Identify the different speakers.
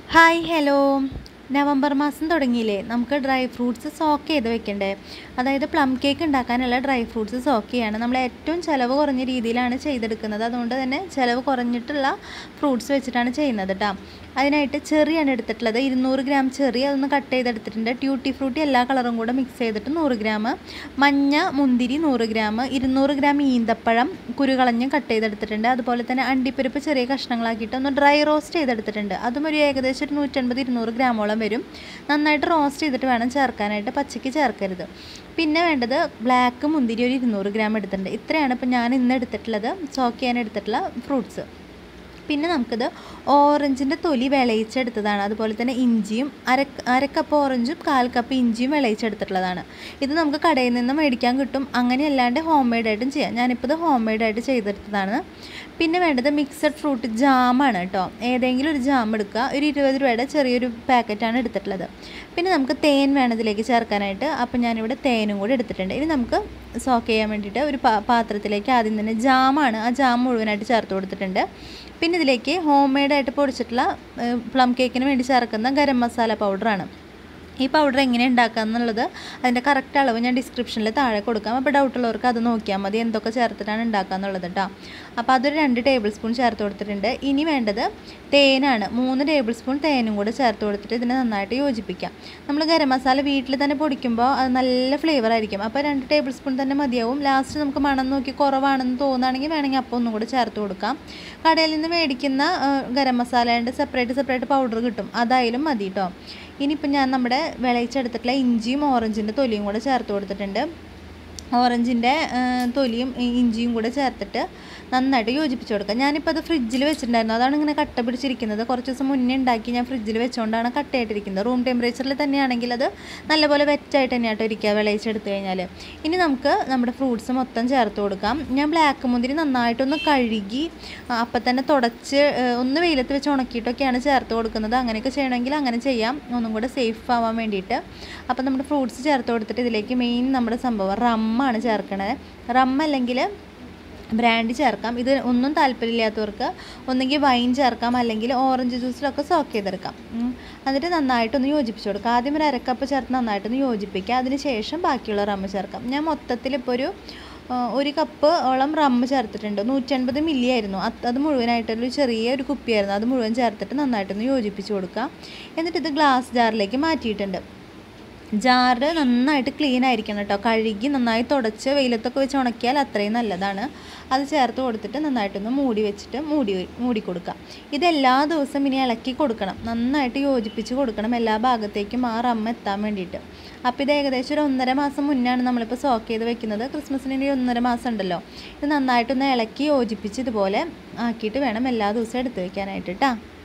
Speaker 1: hi hello November മാസം തുടങ്ങിയില്ലേ നമുക്ക് ഡ്രൈ ഫ്രൂട്ട്സ് സോക്ക് ചെയ്ത് വെക്കണ്ടേ അതായത് പ്ലം കേക്ക് ഉണ്ടാക്കാനുള്ള ഡ്രൈ ഫ്രൂട്ട്സ് സോക്ക് ചെയ്യാണ് നമ്മൾ ഏറ്റവും ചിലവ് കുറഞ്ഞ രീതിയിലാണ് ചെയ്തെടുക്കുന്നത് അതുകൊണ്ട് തന്നെ ചിലവ് കുറഞ്ഞിട്ടുള്ള ഫ്രൂട്ട്സ് വെച്ചിട്ടാണ് ചെയ്യുന്നത് കേട്ടോ അതിനായിട്ട് ചെറിയാണ് എടുത്തിട്ടുള്ളത് ഇരുന്നൂറ് ഗ്രാം ചെറി അതൊന്ന് കട്ട് ചെയ്തെടുത്തിട്ടുണ്ട് ട്യൂട്ടി ഫ്രൂട്ടി എല്ലാ കളറും കൂടെ മിക്സ് ചെയ്തിട്ട് നൂറ് ഗ്രാം മഞ്ഞ മുന്തിരി നൂറ് ഗ്രാം ഇരുന്നൂറ് ഗ്രാം ഈന്തപ്പഴം കുരുകളഞ്ഞ് കട്ട് ചെയ്തെടുത്തിട്ടുണ്ട് അതുപോലെ തന്നെ അണ്ടിപ്പരിപ്പ് ചെറിയ കഷ്ണങ്ങളാക്കിയിട്ട് ഒന്ന് ഡ്രൈ റോസ്റ്റ് ചെയ്തെടുത്തിട്ടുണ്ട് അതും ഒരു ഏകദേശം ഒരു നൂറ്റൻപത് ഇരുന്നൂറ് ഗ്രാമോളം വരും നന്നായിട്ട് റോസ്റ്റ് ചെയ്തിട്ട് വേണം ചേർക്കാനായിട്ട് പച്ചയ്ക്ക് ചേർക്കരുത് പിന്നെ വേണ്ടത് ബ്ലാക്ക് മുന്തിരി ഒരു ഇരുന്നൂറ് ഗ്രാം എടുത്തിട്ടുണ്ട് ഇത്രയാണ് ഇപ്പോൾ ഞാൻ ഇന്ന് എടുത്തിട്ടുള്ളത് സോക്ക് ചെയ്യാൻ എടുത്തിട്ടുള്ള ഫ്രൂട്ട്സ് പിന്നെ നമുക്കിത് ഓറഞ്ചിൻ്റെ തൊലി വിളയിച്ചെടുത്തതാണ് അതുപോലെ തന്നെ ഇഞ്ചിയും അര അര കപ്പ് ഓറഞ്ചും കാൽ കപ്പ് ഇഞ്ചിയും വിളയിച്ചെടുത്തിട്ടുള്ളതാണ് ഇത് നമുക്ക് കടയിൽ നിന്ന് മേടിക്കാൻ കിട്ടും അങ്ങനെ അല്ലാണ്ട് ഹോം മെയ്ഡായിട്ടും ചെയ്യാം ഞാനിപ്പോൾ ഇത് ഹോം മെയ്ഡായിട്ട് ചെയ്തെടുത്തതാണ് പിന്നെ വേണ്ടത് മിക്സഡ് ഫ്രൂട്ട് ജാമാണ് കേട്ടോ ഏതെങ്കിലും ഒരു ജാം എടുക്കുക ഒരു ഇരുപത് രൂപയുടെ ചെറിയൊരു പാക്കറ്റാണ് എടുത്തിട്ടുള്ളത് പിന്നെ നമുക്ക് തേൻ വേണം ഇതിലേക്ക് ചേർക്കാനായിട്ട് അപ്പോൾ ഞാനിവിടെ തേനും കൂടി എടുത്തിട്ടുണ്ട് ഇനി നമുക്ക് സോക്ക് ചെയ്യാൻ വേണ്ടിയിട്ട് ഒരു പാത്രത്തിലേക്ക് ആദ്യം തന്നെ ജാമാണ് ആ ജാം മുഴുവനായിട്ട് ചേർത്ത് കൊടുത്തിട്ടുണ്ട് പിന്നെ ഇതിലേക്ക് ഹോം മെയ്ഡായിട്ട് പൊടിച്ചിട്ടുള്ള പ്ലം കേക്കിന് വേണ്ടി ചേർക്കുന്ന ഗരം മസാല പൗഡറാണ് ഈ പൗഡർ എങ്ങനെ ഉണ്ടാക്കുക എന്നുള്ളത് അതിൻ്റെ കറക്റ്റ് അളവ് ഞാൻ ഡിസ്ക്രിപ്ഷനിൽ താഴെ കൊടുക്കാം അപ്പോൾ ഡൗട്ടുള്ളവർക്ക് അത് നോക്കിയാൽ മതി എന്തൊക്കെ ചേർത്തിട്ടാണ് ഉണ്ടാക്കുക എന്നുള്ളത് കേട്ടോ അപ്പോൾ അതൊരു രണ്ട് ടേബിൾ സ്പൂൺ ചേർത്ത് കൊടുത്തിട്ടുണ്ട് ഇനി വേണ്ടത് തേനാണ് മൂന്ന് ടേബിൾ സ്പൂൺ തേനും കൂടെ ചേർത്ത് കൊടുത്തിട്ട് ഇതിനെ നന്നായിട്ട് യോജിപ്പിക്കാം നമ്മൾ ഗരം മസാല വീട്ടിൽ തന്നെ പൊടിക്കുമ്പോൾ അത് നല്ല ഫ്ലേവർ ആയിരിക്കും അപ്പോൾ രണ്ട് ടേബിൾ സ്പൂൺ തന്നെ മതിയാവും ലാസ്റ്റ് നമുക്ക് മണം നോക്കി കുറവാണെന്ന് തോന്നുകയാണെങ്കിൽ വേണമെങ്കിൽ അപ്പോൾ ഒന്നും കൂടെ ചേർത്ത് കൊടുക്കാം കടയിൽ നിന്ന് മേടിക്കുന്ന ഗരം മസാലേൻ്റെ സെപ്പറേറ്റ് സെപ്പറേറ്റ് പൗഡർ കിട്ടും അതായാലും മതി കേട്ടോ ഇനിയിപ്പോൾ ഞാൻ നമ്മുടെ വിളയിച്ചെടുത്തിട്ടുള്ള ഇഞ്ചിയും ഓറഞ്ചിൻ്റെ തൊലിയും കൂടെ ചേർത്ത് കൊടുത്തിട്ടുണ്ട് ഓറഞ്ചിൻ്റെ തൊലിയും ഇഞ്ചിയും കൂടെ ചേർത്തിട്ട് നന്നായിട്ട് യോജിപ്പിച്ച് കൊടുക്കുക ഞാനിപ്പോൾ അത് ഫ്രിഡ്ജിൽ വെച്ചിട്ടുണ്ടായിരുന്നു അതാണ് ഇങ്ങനെ കട്ട പിടിച്ചിരിക്കുന്നത് കുറച്ച് ദിവസം മുന്നേ ഉണ്ടാക്കി ഞാൻ ഫ്രിഡ്ജിൽ വെച്ചുകൊണ്ടാണ് കട്ടയായിട്ടിരിക്കുന്നത് റൂം ടെമ്പറേച്ചറിൽ തന്നെയാണെങ്കിൽ അത് നല്ലപോലെ വെറ്റായിട്ട് തന്നെയായിട്ട് ഇരിക്കുക വിളയിച്ചെടുത്ത് കഴിഞ്ഞാൽ ഇനി നമുക്ക് നമ്മുടെ ഫ്രൂട്ട്സ് മൊത്തം ചേർത്ത് കൊടുക്കാം ഞാൻ ബ്ലാക്ക് മുന്തിരി നന്നായിട്ടൊന്ന് കഴുകി അപ്പം തന്നെ തുടച്ച് ഒന്ന് വെയിലത്ത് വെച്ച് ഉണക്കിയിട്ടൊക്കെയാണ് ചേർത്ത് കൊടുക്കുന്നത് അങ്ങനെയൊക്കെ ചെയ്യണമെങ്കിൽ അങ്ങനെ ചെയ്യാം ഒന്നും കൂടെ സേഫ് ആവാൻ വേണ്ടിയിട്ട് അപ്പം നമ്മുടെ ഫ്രൂട്ട്സ് ചേർത്ത് കൊടുത്തിട്ട് ഇതിലേക്ക് മെയിൻ നമ്മുടെ സംഭവം റമ്മാണ് ചേർക്കണത് റം അല്ലെങ്കിൽ ബ്രാൻഡ് ചേർക്കാം ഇത് ഒന്നും താല്പര്യമില്ലാത്തവർക്ക് ഒന്നുകിൽ വൈൻ ചേർക്കാം അല്ലെങ്കിൽ ഓറഞ്ച് ജ്യൂസിലൊക്കെ സോക്ക് ചെയ്തെടുക്കാം എന്നിട്ട് നന്നായിട്ടൊന്ന് യോജിപ്പിച്ച് കൊടുക്കുക ആദ്യം ഒരു അരക്കപ്പ് ചേർത്ത് നന്നായിട്ടൊന്ന് യോജിപ്പിക്കുക അതിന് ശേഷം ബാക്കിയുള്ള റമ്മ് ചേർക്കാം ഞാൻ മൊത്തത്തിൽ ഇപ്പോൾ ഒരു ഒരു കപ്പ് ഓളം റമ്മ് ചേർത്തിട്ടുണ്ട് നൂറ്റൻപത് മില്ലി ആയിരുന്നു അത് മുഴുവനായിട്ടൊരു ചെറിയ ഒരു കുപ്പിയായിരുന്നു അത് മുഴുവൻ ചേർത്തിട്ട് നന്നായിട്ടൊന്ന് യോജിപ്പിച്ച് കൊടുക്കുക എന്നിട്ട് ഇത് ഗ്ലാസ് ജാറിലേക്ക് മാറ്റിയിട്ടുണ്ട് ജാറ് നന്നായിട്ട് ക്ലീൻ ആയിരിക്കണം കേട്ടോ കഴുകി നന്നായി തുടച്ച് വെയിലത്തൊക്കെ വെച്ച് ഉണക്കിയാൽ അത്രയും നല്ലതാണ് അത് ചേർത്ത് കൊടുത്തിട്ട് നന്നായിട്ടൊന്ന് മൂടി വെച്ചിട്ട് മൂടി മൂടി കൊടുക്കുക ഇത് എല്ലാ ദിവസവും ഇനി ഇളക്കി കൊടുക്കണം നന്നായിട്ട് യോജിപ്പിച്ച് കൊടുക്കണം എല്ലാ ഭാഗത്തേക്കും ആ റമ്മ എത്താൻ വേണ്ടിയിട്ട് അപ്പോൾ ഇത് ഏകദേശം ഒരു ഒന്നര മാസം മുന്നാണ് നമ്മളിപ്പോൾ സോക്ക് ചെയ്ത് വെക്കുന്നത് ക്രിസ്മസിന് ഇനി ഒന്നര മാസം ഉണ്ടല്ലോ ഇത് നന്നായിട്ടൊന്ന് ഇളക്കി യോജിപ്പിച്ച് ഇതുപോലെ ആക്കിയിട്ട് വേണം എല്ലാ ദിവസവും എടുത്ത് വെക്കാനായിട്ട് കേട്ടോ